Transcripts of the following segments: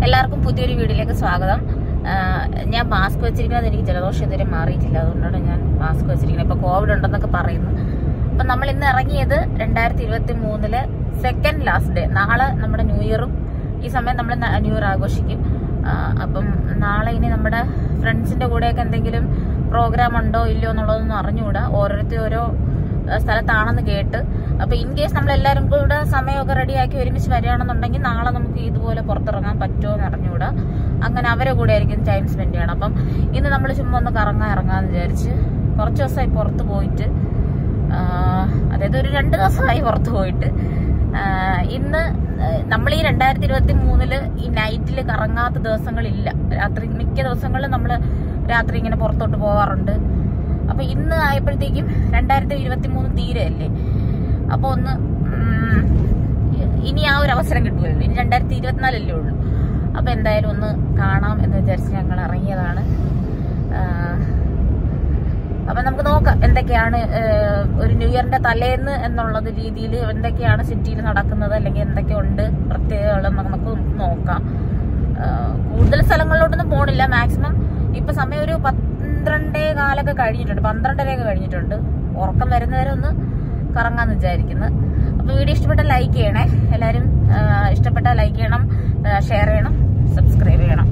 എല്ലാവർക്കും പുതിയൊരു വീഡിയോയിലേക്ക് സ്വാഗതം ആ, ഞാൻ മാസ്ക് വെച്ചിരിക്കുന്നത് എനിക്ക് ജലദോഷം ഇതുവരെ മാറിയിട്ടില്ല അതുകൊണ്ടാണ് ഞാൻ മാസ്ക് വെച്ചിരിക്കുന്നത് ഇപ്പൊ കോവിഡ് ഉണ്ടെന്നൊക്കെ പറയുന്നു അപ്പൊ നമ്മൾ ഇന്ന് ഇറങ്ങിയത് രണ്ടായിരത്തി ഇരുപത്തി മൂന്നില് സെക്കൻഡ് ലാസ്റ്റ് ഡേ നാളെ നമ്മുടെ ന്യൂ ഇയറും ഈ സമയം നമ്മൾ ന്യൂ ഇയർ ആഘോഷിക്കും ആ, അപ്പം നാളെ ഇനി നമ്മുടെ ഫ്രണ്ട്സിന്റെ കൂടെയൊക്കെ എന്തെങ്കിലും പ്രോഗ്രാം ഉണ്ടോ ഇല്ലയോ എന്നുള്ളതൊന്നും അറിഞ്ഞുകൂടാ ഓരോരുത്തർ ഓരോ ആ, സ്ഥലത്താണെന്ന് കേട്ട് അപ്പൊ ഇൻ കേസ് നമ്മൾ എല്ലാവരും കൂടെ സമയമൊക്കെ റെഡിയാക്കി ഒരുമിച്ച് വരികയാണെന്നുണ്ടെങ്കിൽ നാളെ നമുക്ക് ഇതുപോലെ പുറത്തിറങ്ങാൻ പറ്റുമോ എന്ന് അറിഞ്ഞുകൂടാ അങ്ങനെ അവരെ കൂടെ ആയിരിക്കും ടൈം സ്പെൻഡ് ചെയ്യണം അപ്പം ഇന്ന് നമ്മൾ ചുമ്മാ ഒന്ന് കറങ്ങാൻ ഇറങ്ങാന്ന് വിചാരിച്ച് കുറച്ച് ദിവസമായി പുറത്ത് പോയിട്ട് ആ, അതായത് ഒരു രണ്ട് ദിവസമായി പുറത്ത് പോയിട്ട് ആ, ഇന്ന് നമ്മൾ ഈ രണ്ടായിരത്തി ഇരുപത്തി മൂന്നില് ഈ നൈറ്റിൽ കറങ്ങാത്ത ദിവസങ്ങളില്ല രാത്രി മിക്ക ദിവസങ്ങളിലും നമ്മൾ രാത്രി ഇങ്ങനെ പുറത്തോട്ട് പോവാറുണ്ട് അപ്പൊ ഇന്ന് ആയപ്പോഴത്തേക്കും രണ്ടായിരത്തി ഇരുപത്തി മൂന്ന് തീരെയല്ലേ അപ്പൊ ഒന്ന് ഉം, ഇനി ആ ഒരു അവസരം കിട്ടുമല്ലോ ഇനി രണ്ടായിരത്തി ഇരുപത്തിനാലല്ലേ ഉള്ളൂ അപ്പൊ എന്തായാലും ഒന്ന് കാണാം എന്ന് വിചാരിച്ച് ഞങ്ങൾ ഇറങ്ങിയതാണ് ആഹ് അപ്പൊ നമുക്ക് നോക്കാം എന്തൊക്കെയാണ് ഏഹ്, ഒരു ന്യൂ ഇയറിന്റെ തലേന്ന് എന്നുള്ളത് രീതിയിൽ എന്തൊക്കെയാണ് സിറ്റിയിൽ നടക്കുന്നത് അല്ലെങ്കിൽ എന്തൊക്കെയുണ്ട് പ്രത്യേകതകൾ നമുക്ക് നോക്കാം ആഹ്, കൂടുതൽ സ്ഥലങ്ങളിലോട്ടൊന്നും പോണില്ല മാക്സിമം ഇപ്പൊ സമയം ഒരു പന്ത്രണ്ടേ കാലൊക്കെ കഴിഞ്ഞിട്ടുണ്ട് പന്ത്രണ്ടരയൊക്കെ കഴിഞ്ഞിട്ടുണ്ട് ഉറക്കം വരുന്നവരെ ഒന്ന് കറങ്ങാന്ന് വിചാരിക്കുന്നു അപ്പൊ വീഡിയോ ഇഷ്ടപ്പെട്ട ലൈക്ക് ചെയ്യണേ എല്ലാവരും ഇഷ്ടപ്പെട്ട ലൈക്ക് ചെയ്യണം ഷെയർ ചെയ്യണം സബ്സ്ക്രൈബ് ചെയ്യണം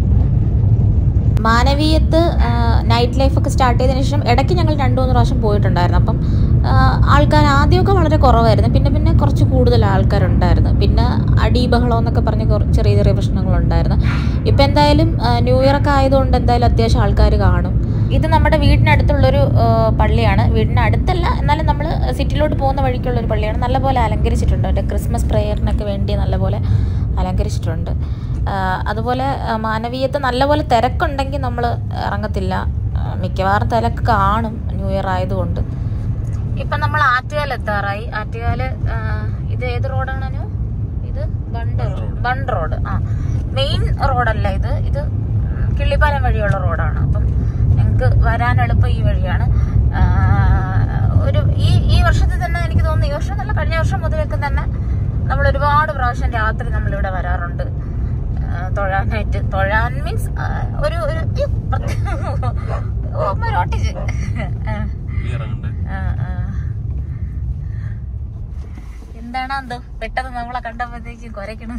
മാനവീയത്ത് നൈറ്റ് ലൈഫൊക്കെ സ്റ്റാർട്ട് ചെയ്തതിനു ശേഷം ഇടയ്ക്ക് ഞങ്ങൾ രണ്ടു മൂന്ന് പ്രാവശ്യം പോയിട്ടുണ്ടായിരുന്നു അപ്പം ആ, ആൾക്കാർ ആദ്യമൊക്കെ വളരെ കുറവായിരുന്നു പിന്നെ പിന്നെ കുറച്ച് കൂടുതൽ ആൾക്കാരുണ്ടായിരുന്നു പിന്നെ അടി ബഹളം എന്നൊക്കെ പറഞ്ഞ് കുറ- ചെറിയ ചെറിയ പ്രശ്നങ്ങളുണ്ടായിരുന്നു ഇപ്പം എന്തായാലും ആ, ന്യൂ ഇയർ ഒക്കെ ആയതുകൊണ്ട് എന്തായാലും അത്യാവശ്യം ആൾക്കാർ കാണും ഇത് നമ്മുടെ വീടിനടുത്തുള്ളൊരു ആ, പള്ളിയാണ് വീടിന് അടുത്തല്ല എന്നാലും നമ്മൾ സിറ്റിയിലോട്ട് പോകുന്ന വഴിക്കുള്ളൊരു പള്ളിയാണ് നല്ലപോലെ അലങ്കരിച്ചിട്ടുണ്ട് മറ്റേ ക്രിസ്മസ് പ്രെയറിനൊക്കെ വേണ്ടി നല്ലപോലെ അലങ്കരിച്ചിട്ടുണ്ട് ആ, അതുപോലെ ആ, മാനവീയത്ത് നല്ലപോലെ തിരക്കുണ്ടെങ്കിൽ നമ്മൾ ഇറങ്ങത്തില്ല ആ, മിക്കവാറും തിരക്ക് കാണും ന്യൂ ഇയർ ആയതുകൊണ്ട് ഇപ്പൊ നമ്മൾ ആറ്റുകാൽ എത്താറായി ആറ്റുകാല് ആ, ഇത് ഏത് റോഡാണ് അനു ഇത് ബണ്ട് ബണ്ട് റോഡ് ആ മെയിൻ റോഡല്ല ഇത് ഇത് കിള്ളിപ്പാലം വഴിയുള്ള റോഡാണ് അപ്പം ഞങ്ങൾക്ക് വരാൻ എളുപ്പം ഈ വഴിയാണ് ആ, ഒരു ഈ ഈ വർഷത്തിൽ തന്നെ എനിക്ക് തോന്നുന്നു ഈ വർഷം നല്ല കഴിഞ്ഞ വർഷം മുതലൊക്കെ തന്നെ നമ്മൾ ഒരുപാട് പ്രാവശ്യം രാത്രി നമ്മളിവിടെ വരാറുണ്ട് ആ, തൊഴാനായിട്ട് തൊഴാൻ മീൻസ് ഒരു ഒരു ഈ പ്രത്യേക- ഓ, ഒരു ഒട്ടിച്ച് ആ, ആ, ആ. എന്താണ് എന്തോ പെട്ടെന്ന് നമ്മളെ കണ്ടപ്പോഴത്തേക്കും കുരയ്ക്കണ്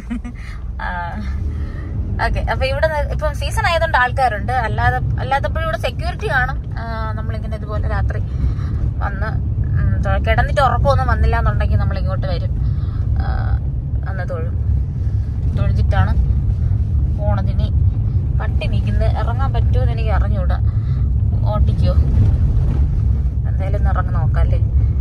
ഓക്കെ അപ്പൊ ഇവിടെ നി- ഇപ്പം സീസൺ ആയതുകൊണ്ട് ആൾക്കാരുണ്ട് അല്ലാതെ അല്ലാത്തപ്പോഴും ഇവിടെ സെക്യൂരിറ്റി കാണും ആ, നമ്മളിങ്ങനെ ഇതുപോലെ രാത്രി വന്ന് ഉം, തൊഴ- കിടന്നിട്ട് ഉറക്കമൊന്നും വന്നില്ല എന്നുണ്ടെങ്കിൽ നമ്മൾ ഇങ്ങോട്ട് വരും ആ, അന്ന് തൊഴും തൊഴിച്ചിട്ടാണ് പോണതിന് പട്ടി നിൽക്കുന്നത് ഇറങ്ങാൻ പറ്റുമോ എന്ന് എനിക്ക് അറിഞ്ഞൂടാ ഓട്ടിക്കോ എന്തായാലും ഒന്ന് ഇറങ്ങി നോക്കാല്ലേ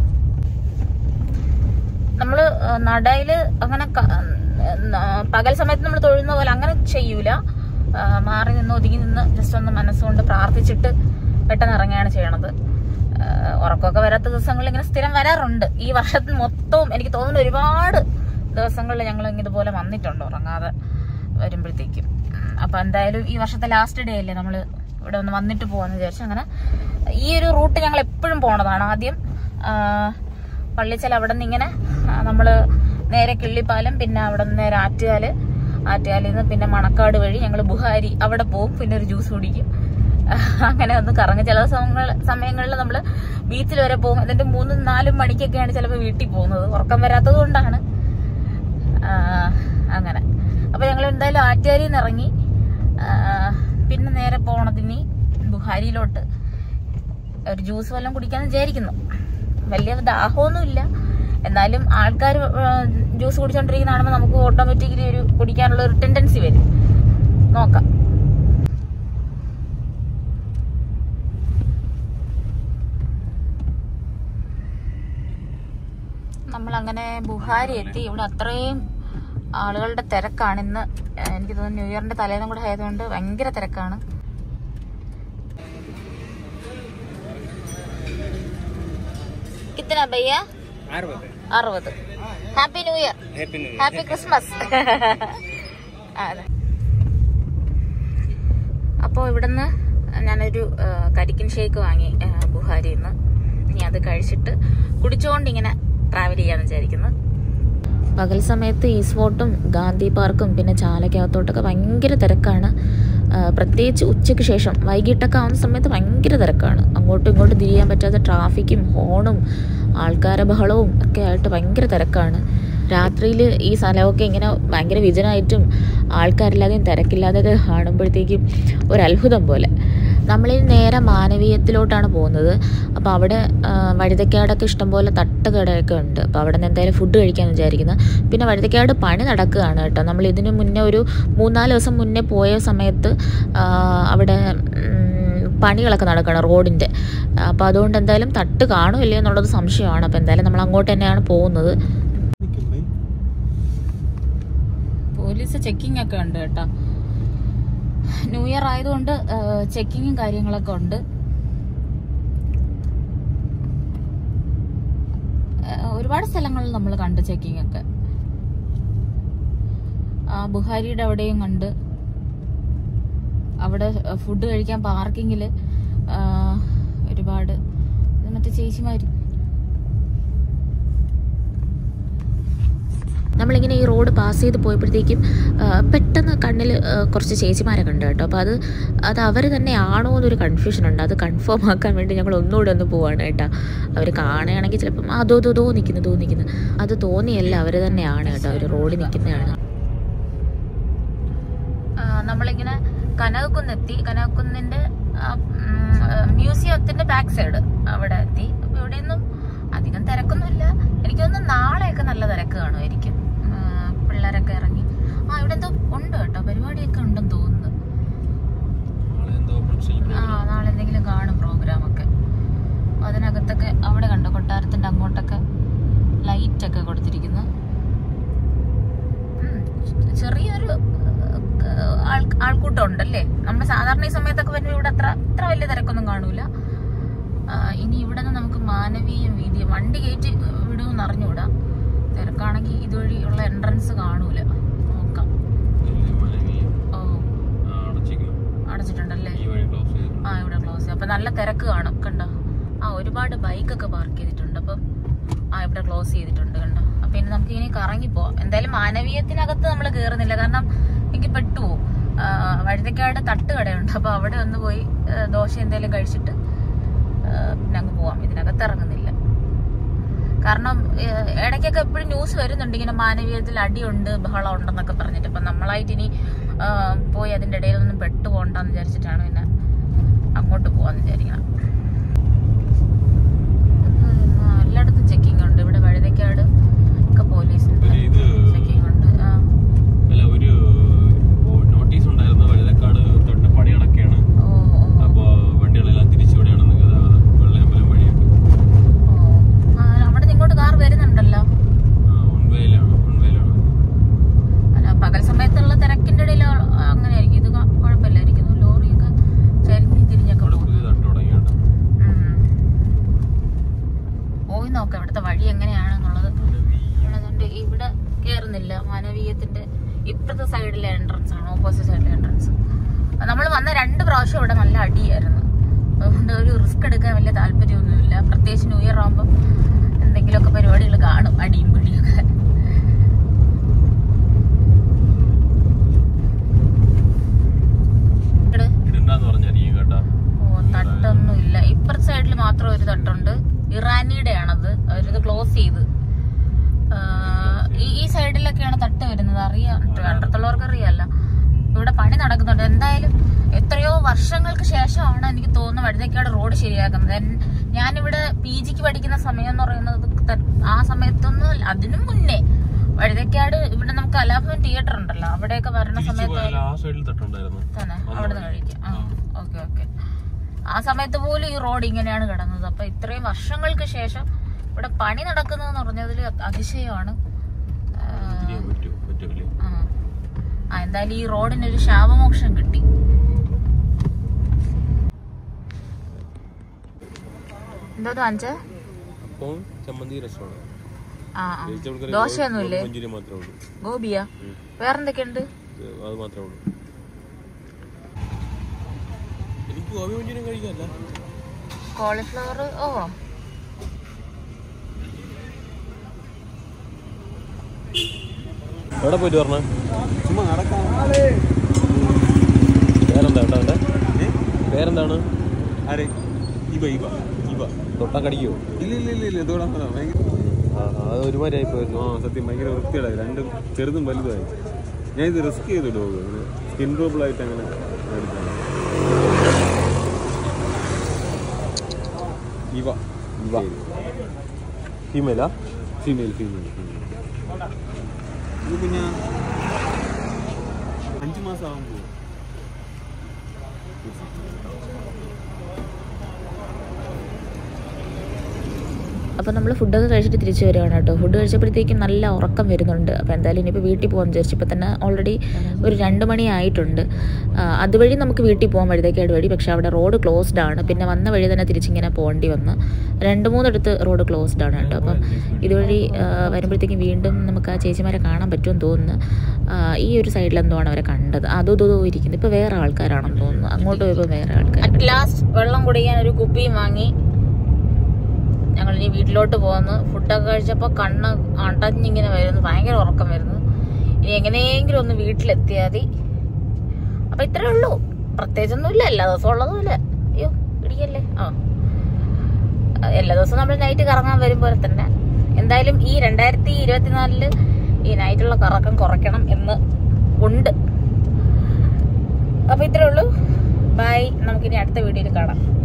നമ്മള് ആ, നടയില് അങ്ങനെ ക- ന- പകൽ സമയത്ത് നമ്മൾ തൊഴുന്ന പോലെ അങ്ങനെ ചെയ്യൂല ആ, മാറി നിന്ന് ഒതുങ്ങി നിന്ന് ജസ്റ്റ് ഒന്ന് മനസ്സുകൊണ്ട് പ്രാർത്ഥിച്ചിട്ട് പെട്ടെന്ന് ഇറങ്ങുകയാണ് ചെയ്യണത് ആ, ഉറക്കമൊക്കെ വരാത്ത ദിവസങ്ങളിൽ ഇങ്ങനെ സ്ഥിരം വരാറുണ്ട് ഈ വർഷത്തിൽ മൊത്തവും എനിക്ക് തോന്നുന്നു ഒരുപാട് ദിവസങ്ങളിൽ ഞങ്ങൾ ഇതുപോലെ വന്നിട്ടുണ്ട് ഉറങ്ങാതെ വരുമ്പോഴത്തേക്കും ഉം, അപ്പൊ എന്തായാലും ഈ വർഷത്തെ ലാസ്റ്റ് ഡേ അല്ലേ നമ്മൾ ഇവിടെ ഒന്ന് വന്നിട്ട് പോവാന്ന് വിചാരിച്ചു അങ്ങനെ ഈ ഒരു റൂട്ട് ഞങ്ങൾ എപ്പോഴും പോണതാണ് ആദ്യം ആ, പള്ളിച്ചൽ അവിടെ നിന്ന് ഇങ്ങനെ നമ്മൾ നേരെ കിള്ളിപ്പാലം പിന്നെ അവിടെ നിന്ന് നേരെ ആറ്റുകാല് ആറ്റുകാലിൽ നിന്ന് പിന്നെ മണക്കാട് വഴി ഞങ്ങൾ ബുഹാരി അവിടെ പോകും പിന്നെ ഒരു ജ്യൂസ് കുടിക്കും അങ്ങനെ ഒന്ന് കറങ്ങും ചില സമയങ്ങൾ സമയങ്ങളിൽ നമ്മൾ ബീച്ചിൽ വരെ പോകും അതിന്റെ മൂന്നും നാലും മണിക്കൊക്കെയാണ് ചിലപ്പോൾ വീട്ടിൽ പോകുന്നത് ഉറക്കം വരാത്തത് കൊണ്ടാണ് ആ, അങ്ങനെ അപ്പൊ ഞങ്ങൾ എന്തായാലും ആറ്റുകാരിയിൽ നിന്ന് ഇറങ്ങി ആ, പിന്നെ നേരെ പോണതിനി ബുഹാരിയിലോട്ട് ഒരു ജ്യൂസ് വല്ലതും കുടിക്കാന്ന് വിചാരിക്കുന്നു വലിയ ദാഹമൊന്നുമില്ല എന്നാലും ആൾക്കാർ ജ്യൂസ് കുടിച്ചോണ്ടിരിക്കുന്ന കാണുമ്പോൾ നമുക്ക് ഓട്ടോമാറ്റിക്കലി ഒരു കുടിക്കാനുള്ള ഒരു ടെൻഡൻസി വരും നോക്കാം നമ്മൾ അങ്ങനെ ബുഹാരി എത്തി ഇവിടെ അത്രയും ആളുകളുടെ തിരക്കാണ് ഇന്ന് ഏഹ് എനിക്ക് തോന്നുന്നു ന്യൂ ഇയറിന്റെ തലേന്നും കൂടെ ആയതുകൊണ്ട് ഭയങ്കര തിരക്കാണ് കിത്തന ഭയ്യ അറുപത് happy new year happy Christmas അതെ അപ്പോൾ ഇവിടുന്ന് ഞാനൊരു ആ, കരിക്കിൻ ഷേക്ക് വാങ്ങി ആ, ബുഹാരിയിൽ നിന്ന് ഇനി അത് കഴിച്ചിട്ട് കുടിച്ചുകൊണ്ട് ഇങ്ങനെ ട്രാവൽ ചെയ്യാന്ന് വിചാരിക്കുന്നു പകൽ സമയത്ത് ഈസ്റ്റ് ഫോർട്ടും ഗാന്ധി പാർക്കും പിന്നെ ചാലക്കകത്തോട്ടൊക്കെ ഭയങ്കര തിരക്കാണ് ആ, പ്രത്യേകിച്ച് ഉച്ചയ്ക്ക് ശേഷം വൈകിട്ടൊക്കെ ആവുന്ന സമയത്ത് ഭയങ്കര തിരക്കാണ് അങ്ങോട്ടും ഇങ്ങോട്ടും തിരിയാൻ പറ്റാത്ത ട്രാഫിക്കും ഹോണും ആൾക്കാരെ ബഹളവും ഒക്കെ ആയിട്ട് ഭയങ്കര തിരക്കാണ് രാത്രിയിൽ ഈ സ്ഥലമൊക്കെ ഇങ്ങനെ ഭയങ്കര വിജനമായിട്ടും ആൾക്കാരില്ലാതെയും തിരക്കില്ലാതെയൊക്കെ കാണുമ്പോഴത്തേക്കും ഒരു അത്ഭുതം പോലെ നമ്മളിൽ നേരെ മാനവീയത്തിലോട്ടാണ് പോകുന്നത് അപ്പോൾ അവിടെ ആ, വഴുതക്കാടൊക്കെ ഇഷ്ടംപോലെ തട്ടുകടയൊക്കെ ഉണ്ട് അപ്പോൾ അവിടെ നിന്ന് എന്തായാലും ഫുഡ് കഴിക്കാമെന്ന് വിചാരിക്കുന്നത് പിന്നെ വഴുതക്കാട് പണി നടക്കുകയാണ് കേട്ടോ നമ്മൾ ഇതിന് മുന്നേ ഒരു മൂന്നാല് ദിവസം മുന്നേ പോയ സമയത്ത് ആ, അവിടെ ഉം, പണികളൊക്കെ നടക്കണം റോഡിൻ്റെ അപ്പോൾ അതുകൊണ്ട് എന്തായാലും തട്ട് കാണുമില്ലേ എന്നുള്ളത് സംശയമാണ് അപ്പോൾ എന്തായാലും നമ്മൾ അങ്ങോട്ട് തന്നെയാണ് പോകുന്നത് പോലീസ് ചെക്കിംഗ് ഒക്കെ ഉണ്ട് കേട്ടോ ന്യൂ ഇയർ ആയതുകൊണ്ട് ചെക്കിങ്ങും കാര്യങ്ങളൊക്കെ ഉണ്ട് ആ, ഒരുപാട് സ്ഥലങ്ങളിൽ നമ്മൾ കണ്ട് ചെക്കിംഗ് ഒക്കെ ആ, ബുഹാരിയുടെ അവിടെയും കണ്ട് അവിടെ ഫുഡ് കഴിക്കാൻ പാർക്കിങ്ങിൽ ഒരുപാട് ഇത് മറ്റേ ചേച്ചിമാര് നമ്മളിങ്ങനെ ഈ റോഡ് പാസ് ചെയ്ത് പോയപ്പോഴത്തേക്കും ആ, പെട്ടെന്ന് കണ്ണിൽ ആ, കുറച്ച് ചേച്ചിമാരെ കണ്ടു കേട്ടോ അപ്പോൾ അത് അത് അവർ തന്നെയാണോ എന്നൊരു കൺഫ്യൂഷൻ ഉണ്ട് അത് കൺഫേം ആക്കാൻ വേണ്ടി ഞങ്ങൾ ഒന്നുകൂടെ ഒന്ന് പോവാണ് കേട്ടോ അവർ കാണുകയാണെങ്കിൽ ചിലപ്പം ആ ദോ ദോ ദോ നിൽക്കുന്നു ദോ നിൽക്കുന്നു അത് തോന്നിയല്ല അവർ തന്നെയാണ് കേട്ടോ അവർ റോഡിൽ നിൽക്കുന്നതാണ് നമ്മളിങ്ങനെ കനകക്കുന്നെത്തി കനകക്കുന്നിന്റെ മ്യൂസിയത്തിന്റെ ബാക്ക് സൈഡ് അവിടെ എത്തി അപ്പൊ ഇവിടെയൊന്നും അധികം തിരക്കൊന്നുമില്ല എനിക്ക് തോന്നുന്നു നാളെയൊക്കെ നല്ല തിരക്ക് കാണുമായിരിക്കും ആ, പിള്ളേരൊക്കെ ഇറങ്ങി ആ ഇവിടെ എന്തോ ഉണ്ട് കേട്ടോ പരിപാടിയൊക്കെ ഉണ്ടെന്ന് തോന്നുന്നു ആ നാളെ എന്തെങ്കിലും കാണും പ്രോഗ്രാം ഒക്കെ അതിനകത്തൊക്കെ അവിടെ കണ്ടോ കൊട്ടാരത്തിന്റെ അങ്ങോട്ടൊക്കെ ലൈറ്റ് ഒക്കെ കൊടുത്തിരിക്കുന്നു ഉം, ചെറിയൊരു ഏഹ്, ആൾ ആൾക്കൂട്ടം ഉണ്ടല്ലേ നമ്മൾ സാധാരണ ഈ സമയത്തൊക്കെ വരുമ്പോൾ ഇവിടെ അത്ര അത്ര വലിയ തിരക്കൊന്നും കാണൂല ആ, ഇനി ഇവിടെ നിന്ന് നമുക്ക് മാനവീയം വീതിയും വണ്ടി കയറ്റി വിടുമെന്ന് അറിഞ്ഞുകൂടാ തിരക്കാണെങ്കിൽ ഇതുവഴി ഉള്ള എൻട്രൻസ് കാണൂല നോക്കാം ഓ അടച്ചിട്ടുണ്ടല്ലേ ആ ഇവിടെ ക്ലോസ് അപ്പൊ നല്ല തിരക്ക് കാണും കണ്ടോ ആ ഒരുപാട് ബൈക്കൊക്കെ പാർക്ക് ചെയ്തിട്ടുണ്ട് അപ്പം ആ ഇവിടെ ക്ലോസ് ചെയ്തിട്ടുണ്ട് കണ്ടോ അപ്പൊ ഇനി നമുക്ക് ഇനി കറങ്ങി പോവാം എന്തായാലും മാനവീയത്തിനകത്ത് നമ്മൾ കയറുന്നില്ല കാരണം എനിക്ക് പെട്ടുപോകും ആ, വഴുതക്കാട് തട്ടുകടയുണ്ട് അപ്പൊ അവിടെ ഒന്ന് പോയി ആ, ദോശ എന്തെങ്കിലും കഴിച്ചിട്ട് ആ, പിന്നെ അങ്ങ് പോവാം ഇതിനകത്ത് ഇറങ്ങുന്നില്ല കാരണം ഏഹ്, ഇടയ്ക്കൊക്കെ എപ്പോഴും ന്യൂസ് വരുന്നുണ്ട് ഇങ്ങനെ മാനവീയത്തിൽ അടിയുണ്ട് ബഹളം ഉണ്ടെന്നൊക്കെ പറഞ്ഞിട്ട് അപ്പൊ നമ്മളായിട്ട് ഇനി ആ, പോയി അതിന്റെ ഇടയിലൊന്നും പെട്ടു പോകണ്ടെന്ന് വിചാരിച്ചിട്ടാണ് പിന്നെ അങ്ങോട്ട് പോവാന്ന് വിചാരിക്കണം ഉം, എല്ലായിടത്തും ചെക്കിംഗ് ഉണ്ട് ഇവിടെ വഴുതക്കാട് ഒക്കെ പോലീസിന്റെ ഒരു ഇത് ചെക്കിംഗ് ഉണ്ട് ആ അല്ല ഒരു നോട്ടീസ് ഉണ്ടായിരുന്നു വഴുതക്കാട് തൊട്ട് പണി നടക്കുകയാണ് ഓ ഓ അപ്പോ വണ്ടികളെല്ലാം തിരിച്ചുവിടെയാണെന്ന് ഗതാഗതം വെള്ളയമ്പലം വഴിയൊക്കെ ഓ ആ, അവിടെ നിന്ന് ഇങ്ങോട്ട് കാർ വരുന്നുണ്ടല്ലോ ഒൺവേയിലാണ് ഒൺവേയിലാണ് അല്ല പകൽ സമയത്തുള്ള തിരക്കിന്റെ ഇടയിൽ അങ്ങനെ ആയിരിക്കും ഇത് കൊ- കുഴപ്പമില്ലായിരിക്കും ലോറിയൊക്കെ ചരിഞ്ഞ് തിരിഞ്ഞൊക്കെ അവിടെ പോകും പുതിയ തട്ട് തുടങ്ങിയാണ് ഉം. പോയി നോക്കാം ഇവിടുത്തെ വഴി എങ്ങനെയാണെന്നുള്ളത് അതുകൊണ്ട് ഇവിടെ കേറുന്നില്ല മാനവീയത്തിന്റെ ഇപ്പുറത്തെ സൈഡിലെ എൻട്രൻസ് ആണ് ഓപ്പോസിറ്റ് സൈഡിലെ എൻട്രൻസ് നമ്മൾ വന്ന രണ്ട് പ്രാവശ്യം ഇവിടെ നല്ല അടിയായിരുന്നു അതുകൊണ്ട് ഒരു റിസ്ക് എടുക്കാൻ വലിയ താല്പര്യമൊന്നുമില്ല പ്രത്യേകിച്ച് ന്യൂ ഇയർ ആകുമ്പോൾ എന്തെങ്കിലുമൊക്കെ പരിപാടികൾ കാണും അടിയും പിടിയൊക്കെ ഇവിടെ ഇടണ്ടെന്ന് പറഞ്ഞായിരിക്കും കേട്ടാ ഓ തട്ടൊന്നും ഇല്ല ഇപ്പുറത്തെ സൈഡിൽ മാത്രം ഒരു തട്ടുണ്ട് ഇറാനിയുടെ ആണത് അവരിത് ക്ലോസ് ചെയ്ത് ആ, ഈ ഈ സൈഡിലൊക്കെയാണ് തട്ട് വരുന്നത് അറിയാം അടുത്തുള്ളവർക്ക് അറിയാമല്ല ഇവിടെ പണി നടക്കുന്നുണ്ട് എന്തായാലും എത്രയോ വർഷങ്ങൾക്ക് ശേഷമാണ് എനിക്ക് തോന്നുന്നത് വഴുതക്കാട് റോഡ് ശരിയാക്കുന്നത് എൻ- ഞാനിവിടെ പി ജിക്ക് പഠിക്കുന്ന സമയം എന്ന് പറയുന്നത് ത- ആ സമയത്തൊന്നും അതിനും മുന്നേ വഴുതക്കാട് ഇവിടെ നമുക്ക് കലാഭവൻ തിയേറ്റർ ഉണ്ടല്ലോ അവിടെയൊക്കെ വരണ തിരിച്ചു സമയത്ത് പോയാൽ ആ സൈഡിൽ തട്ടുണ്ടായിരുന്നു തന്നെ വന്നു അവിടെ നിന്ന് കഴിക്കാം ആ ഓക്കെ ഓക്കെ ആ സമയത്ത് പോലും ഈ റോഡ് ഇങ്ങനെയാണ് കിടന്നത് അപ്പൊ ഇത്രയും വർഷങ്ങൾക്ക് ശേഷം ഇവിടെ പണി നടക്കുന്നതെന്ന് പറഞ്ഞതിൽ അതിശയമാണ് ആ, തിരിയാൻ പറ്റുമോ പറ്റൂലേ ആ. ആ എന്തായാലും ഈ റോഡിന് ഒരു ശാപമോക്ഷം കിട്ടി എന്തോ വാങ്ങിച്ചേ അപ്പോൾ ചമ്മന്തി രസമാണ് ആ ആ ദോശയൊന്നുമില്ലേ മഞ്ചൂരി മാത്രമേ ഉള്ളൂ ഗോപിയാ വേറെന്തൊക്കെയുണ്ട് ഇത് അത് മാത്രമേ ഉള്ളൂ എനിക്ക് ഗോപി മഞ്ചൂരിയും കഴിക്കാമല്ല കോളിഫ്ലവർ ഓ എവിടെ പോയിട്ട് പറഞ്ഞ ചുമ്മാ നടക്കാം പേരെന്താ കേട്ടോ അവൻ്റെ പേരെന്താണ് ആരെ ഇവ ഇവ ഇവ തൊട്ടാ കടിക്കുമോ ഇല്ല ഇല്ല ഇല്ല ഇല്ല ഇതോടെ ഭയങ്കര ആ അത് ഒരുമാതിരി ആയിപ്പോയിരുന്നു ആ സത്യം ഭയങ്കര വൃത്തിയുടായി രണ്ടും ചെറുതും വലുതായി ഞാൻ ഇത് റിസ്ക് ചെയ്തു ഡോഗ് സ്കിൻ പ്രോബിൾ ആയിട്ട് അങ്ങനെ എടുത്താണ് ഇവ ഇവ. ഫീമെയിലാ ഫീമെയിൽ ഫീമെയിൽ ഇത് പിന്നെ അഞ്ച് മാസം ആകുമ്പോൾ അപ്പോൾ നമ്മൾ ഫുഡൊക്കെ കഴിച്ചിട്ട് തിരിച്ചു വരികയാണ് കേട്ടോ ഫുഡ് കഴിച്ചപ്പോഴത്തേക്കും നല്ല ഉറക്കം വരുന്നുണ്ട് അപ്പോൾ എന്തായാലും ഇനിയിപ്പോൾ വീട്ടിൽ പോകാൻ വിചാരിച്ചു ഇപ്പോൾ തന്നെ ഓൾറെഡി ഒരു രണ്ട് മണി ആയിട്ടുണ്ട് ആ, അതുവഴി നമുക്ക് വീട്ടിൽ പോകാൻ വഴുതേക്കാട് വഴി പക്ഷേ അവിടെ റോഡ് ക്ലോസ്ഡ് ആണ് പിന്നെ വന്ന വഴി തന്നെ തിരിച്ചിങ്ങനെ പോകേണ്ടി വന്ന് രണ്ട് മൂന്നിടത്ത് റോഡ് ക്ലോസ്ഡ് ആണ് കേട്ടോ അപ്പം ഇതുവഴി ആ, വരുമ്പോഴത്തേക്കും വീണ്ടും നമുക്ക് ആ ചേച്ചിമാരെ കാണാൻ പറ്റുമെന്ന് തോന്നുന്നു ആ, ഈ ഒരു സൈഡിൽ എന്തോ ആണ് അവരെ കണ്ടത് അതും ഇതും ഇരിക്കുന്നത് ഇപ്പോൾ വേറെ ആൾക്കാരാണെന്ന് തോന്നുന്നു അങ്ങോട്ട് പോയപ്പോൾ വേറെ ആൾക്കാർ അറ്റ് ലാസ്റ്റ് വെള്ളം കുടിക്കാൻ ഒരു കുപ്പിയും വാങ്ങി ഞങ്ങൾ ഇനി വീട്ടിലോട്ട് പോകുന്നു ഫുഡൊക്കെ കഴിച്ചപ്പോൾ കണ്ണ് അടഞ്ഞിങ്ങനെ വരുന്നു ഭയങ്കര ഉറക്കം വരുന്നു ഇനി എങ്ങനെയെങ്കിലും ഒന്ന് വീട്ടിലെത്തിയാൽ മതി അപ്പൊ ഇത്രേ ഉള്ളൂ പ്രത്യേകിച്ചൊന്നുമില്ല എല്ലാ ദിവസവും ഉള്ളതുമില്ല അയ്യോ ഇടിക്കല്ലേ ആ എല്ലാ ദിവസവും നമ്മൾ നൈറ്റ് കറങ്ങാൻ വരും പോലെ തന്നെ എന്തായാലും ഈ രണ്ടായിരത്തി ഇരുപത്തിനാലില് ഈ നൈറ്റുള്ള കറക്കം കുറയ്ക്കണം എന്ന് ഉണ്ട് അപ്പൊ ഇത്രേ ഉള്ളൂ ബൈ നമുക്കിനി അടുത്ത വീഡിയോയിൽ കാണാം